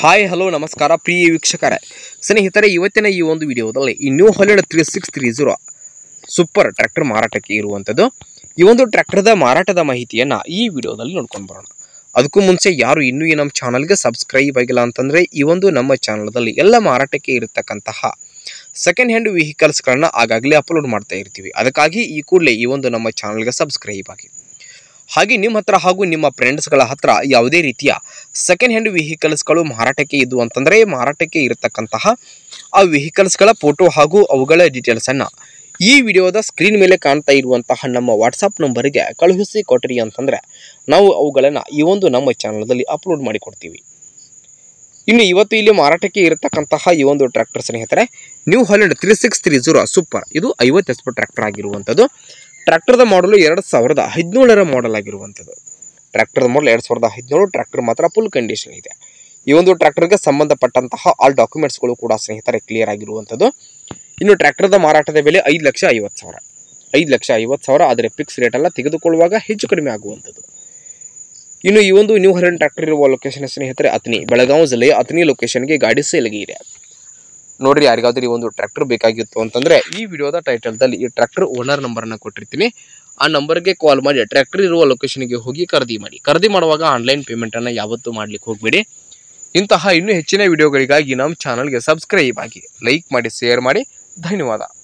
hi hello ನಮಸ್ಕಾರ ಪ್ರಿಯ ವೀಕ್ಷಕರೇ ಸ್ನೇಹಿತರೆ ಇವತ್ತಿನ ಈ ಒಂದು ವಿಡಿಯೋದಲ್ಲಿ ಈ New Holland three six three zero super tractor ಮಾರಾಟಕ್ಕೆ ಇರುವಂಥದ್ದು ಈ ಒಂದು ಟ್ರ್ಯಾಕ್ಟರ್ದ ಮಾರಾಟದ ಮಾಹಿತಿಯನ್ನು ಈ ವಿಡಿಯೋದಲ್ಲಿ ನೋಡ್ಕೊಂಡು ಬರೋಣ ಅದಕ್ಕೂ ಮುಂಚೆ ಯಾರು ಇನ್ನೂ ಈ ನಮ್ಮ ಚಾನಲ್ಗೆ ಸಬ್ಸ್ಕ್ರೈಬ್ ಆಗಿಲ್ಲ ಅಂತಂದರೆ ಈ ಒಂದು ನಮ್ಮ ಚಾನಲ್ದಲ್ಲಿ ಎಲ್ಲ ಮಾರಾಟಕ್ಕೆ ಇರತಕ್ಕಂತಹ ಸೆಕೆಂಡ್ ಹ್ಯಾಂಡ್ ವೆಹಿಕಲ್ಸ್ಗಳನ್ನ ಆಗಾಗಲೇ ಅಪ್ಲೋಡ್ ಮಾಡ್ತಾ ಇರ್ತೀವಿ ಅದಕ್ಕಾಗಿ ಈ ಕೂಡಲೇ ಈ ಒಂದು ನಮ್ಮ ಚಾನಲ್ಗೆ ಸಬ್ಸ್ಕ್ರೈಬ್ ಆಗಿ ಹಾಗೆ ನಿಮ್ಮ ಹತ್ರ ಹಾಗೂ ನಿಮ್ಮ ಫ್ರೆಂಡ್ಸ್ಗಳ ಹತ್ರ ಯಾವುದೇ ರೀತಿಯ ಸೆಕೆಂಡ್ ಹ್ಯಾಂಡ್ ವೆಹಿಕಲ್ಸ್ಗಳು ಮಾರಾಟಕ್ಕೆ ಇದ್ದು ಅಂತಂದರೆ ಮಾರಾಟಕ್ಕೆ ಇರತಕ್ಕಂತಹ ಆ ವೆಹಿಕಲ್ಸ್ಗಳ ಫೋಟೋ ಹಾಗೂ ಅವುಗಳ ಡೀಟೇಲ್ಸನ್ನು ಈ ವಿಡಿಯೋದ ಸ್ಕ್ರೀನ್ ಮೇಲೆ ಕಾಣ್ತಾ ಇರುವಂತಹ ನಮ್ಮ ವಾಟ್ಸಪ್ ನಂಬರಿಗೆ ಕಳುಹಿಸಿ ಕೊಟ್ರಿ ಅಂತಂದರೆ ನಾವು ಅವುಗಳನ್ನು ಈ ಒಂದು ನಮ್ಮ ಚಾನಲ್ದಲ್ಲಿ ಅಪ್ಲೋಡ್ ಮಾಡಿಕೊಡ್ತೀವಿ ಇನ್ನು ಇವತ್ತು ಇಲ್ಲಿ ಮಾರಾಟಕ್ಕೆ ಇರತಕ್ಕಂತಹ ಈ ಒಂದು ಟ್ರ್ಯಾಕ್ಟರ್ ಸ್ನೇಹಿತರೆ New Holland three six three zero super ಇದು ಐವತ್ತು ಎಸ್ ಪಿ ಟ್ರ್ಯಾಕ್ಟರ್ ಆಗಿರುವಂಥದ್ದು ಟ್ರ್ಯಾಕ್ಟರ್ದ ಮಾಡಲು ಎರಡು ಸಾವಿರದ ಹದಿನೇಳರ ಮಾಡಲ್ ಆಗಿರುವಂಥದ್ದು ಟ್ರ್ಯಾಕ್ಟರ್ದ ಮಾಡಲ್ ಎರಡು ಸಾವಿರದ ಹದಿನೇಳು ಟ್ರ್ಯಾಕ್ಟರ್ ಮಾತ್ರ ಫುಲ್ ಕಂಡೀಷನ್ ಇದೆ ಈ ಒಂದು ಟ್ರ್ಯಾಕ್ಟರ್ಗೆ ಸಂಬಂಧಪಟ್ಟಂತಹ ಆಲ್ ಡಾಕ್ಯುಮೆಂಟ್ಸ್ಗಳು ಕೂಡ ಸ್ನೇಹಿತರೆ ಕ್ಲಿಯರ್ ಆಗಿರುವಂಥದ್ದು ಇನ್ನು ಟ್ರ್ಯಾಕ್ಟರ್ದ ಮಾರಾಟದ ಬೆಲೆ ಐದು ಲಕ್ಷ ಐವತ್ತು ಸಾವಿರ ಐದು ಲಕ್ಷ ಐವತ್ತು ಸಾವಿರ ಆದರೆ ಫಿಕ್ಸ್ ರೇಟ್ ಎಲ್ಲ ತೆಗೆದುಕೊಳ್ಳುವಾಗ ಹೆಚ್ಚು ಕಡಿಮೆ ಆಗುವಂಥದ್ದು ಇನ್ನು ಈ ಒಂದು ನ್ಯೂ ಹರನ್ ಟ್ರ್ಯಾಕ್ಟರ್ ಇರುವ ಲೊಕೇಶನ್ ಸ್ನೇಹಿತರೆ ಅತನಿ ಬೆಳಗಾವಿ ಜಿಲ್ಲೆಯ ಅತನಿ ಲೊಕೇಶನ್ಗೆ ಗಾಡಿ ಸೇಲ್ಗೆ ಇದೆ ನೋಡ್ರಿ ಯಾರಿಗಾದ್ರೂ ಈ ಒಂದು ಟ್ರ್ಯಾಕ್ಟರ್ ಬೇಕಾಗಿತ್ತು ಅಂತಂದ್ರೆ ಈ ವಿಡಿಯೋದ ಟೈಟಲ್ದಲ್ಲಿ ಈ ಟ್ರ್ಯಾಕ್ಟರ್ ಓನರ್ ನಂಬರನ್ನು ಕೊಟ್ಟಿರ್ತೀನಿ ಆ ನಂಬರ್ಗೆ ಕಾಲ್ ಮಾಡಿ ಟ್ರ್ಯಾಕ್ಟರ್ ಇರುವ ಲೊಕೇಶನ್ಗೆ ಹೋಗಿ ಖರೀದಿ ಮಾಡಿ ಖರೀದಿ ಮಾಡುವಾಗ ಆನ್ಲೈನ್ ಪೇಮೆಂಟನ್ನು ಯಾವತ್ತೂ ಮಾಡ್ಲಿಕ್ಕೆ ಹೋಗಬೇಡಿ ಇಂತಹ ಇನ್ನೂ ಹೆಚ್ಚಿನ ವಿಡಿಯೋಗಳಿಗಾಗಿ ನಮ್ಮ ಚಾನಲ್ಗೆ ಸಬ್ಸ್ಕ್ರೈಬ್ ಆಗಿ ಲೈಕ್ ಮಾಡಿ ಶೇರ್ ಮಾಡಿ ಧನ್ಯವಾದ